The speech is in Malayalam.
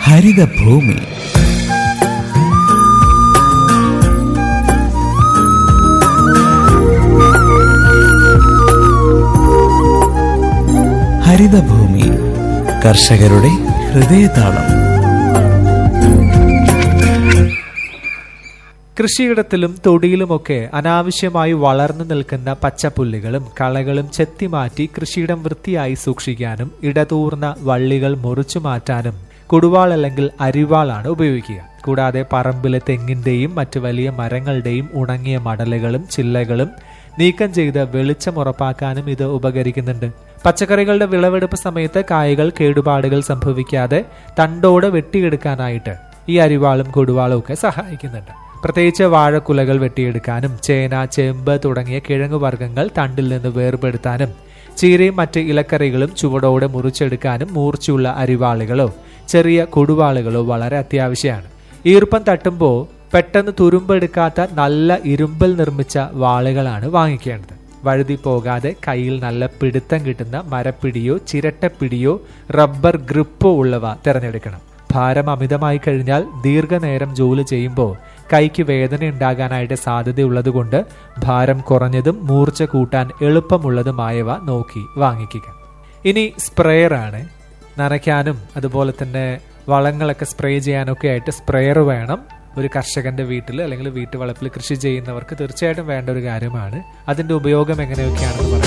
ഹരിതഭൂമി ഹരിതഭൂമി കർഷകരുടെ ഹൃദയതാളം കൃഷിയിടത്തിലും തൊടിയിലുമൊക്കെ അനാവശ്യമായി വളർന്നു നിൽക്കുന്ന പച്ചപ്പുല്ലുകളും കളകളും ചെത്തിമാറ്റി കൃഷിയിടം വൃത്തിയായി സൂക്ഷിക്കാനും ഇടതൂർന്ന വള്ളികൾ മുറിച്ചു മാറ്റാനും കുടുവാൾ അല്ലെങ്കിൽ അരിവാളാണ് ഉപയോഗിക്കുക കൂടാതെ പറമ്പിലെ തെങ്ങിന്റെയും മറ്റു വലിയ മരങ്ങളുടെയും ഉണങ്ങിയ മടലുകളും ചില്ലകളും നീക്കം ചെയ്ത് വെളിച്ചം ഉറപ്പാക്കാനും ഇത് ഉപകരിക്കുന്നുണ്ട് പച്ചക്കറികളുടെ വിളവെടുപ്പ് സമയത്ത് കായകൾ കേടുപാടുകൾ സംഭവിക്കാതെ തണ്ടോട് വെട്ടിയെടുക്കാനായിട്ട് ഈ അരിവാളും കൊടുവാളും ഒക്കെ സഹായിക്കുന്നുണ്ട് പ്രത്യേകിച്ച് വാഴക്കുലകൾ വെട്ടിയെടുക്കാനും ചേന ചേമ്പ് തുടങ്ങിയ കിഴങ്ങുവർഗ്ഗങ്ങൾ തണ്ടിൽ നിന്ന് വേർപെടുത്താനും ചീരയും മറ്റ് ഇലക്കറികളും ചുവടോടെ മുറിച്ചെടുക്കാനും മൂർച്ചയുള്ള അരിവാളുകളോ ചെറിയ കൊടുവാളുകളോ വളരെ അത്യാവശ്യമാണ് ഈർപ്പം തട്ടുമ്പോൾ പെട്ടെന്ന് തുരുമ്പെടുക്കാത്ത നല്ല ഇരുമ്പിൽ നിർമ്മിച്ച വാളുകളാണ് വാങ്ങിക്കേണ്ടത് വഴുതി പോകാതെ കയ്യിൽ നല്ല പിടുത്തം കിട്ടുന്ന മരപ്പിടിയോ ചിരട്ടപ്പിടിയോ റബ്ബർ ഗ്രിപ്പോ ഉള്ളവ തിരഞ്ഞെടുക്കണം ഭാരം അമിതമായി കഴിഞ്ഞാൽ ദീർഘനേരം ജോലി ചെയ്യുമ്പോൾ കൈക്ക് വേദന ഉണ്ടാകാനായിട്ട് സാധ്യതയുള്ളതുകൊണ്ട് ഭാരം കുറഞ്ഞതും മൂർച്ച കൂട്ടാൻ എളുപ്പമുള്ളതുമായവ നോക്കി വാങ്ങിക്കുക ഇനി സ്പ്രേയർ ആണ് നനയ്ക്കാനും അതുപോലെ തന്നെ വളങ്ങളൊക്കെ സ്പ്രേ ചെയ്യാനൊക്കെ ആയിട്ട് സ്പ്രേയർ വേണം ഒരു കർഷകന്റെ വീട്ടിൽ അല്ലെങ്കിൽ വീട്ടുവളപ്പിൽ കൃഷി ചെയ്യുന്നവർക്ക് തീർച്ചയായിട്ടും വേണ്ട ഒരു കാര്യമാണ് അതിന്റെ ഉപയോഗം എങ്ങനെയൊക്കെയാണെന്ന് പറയാം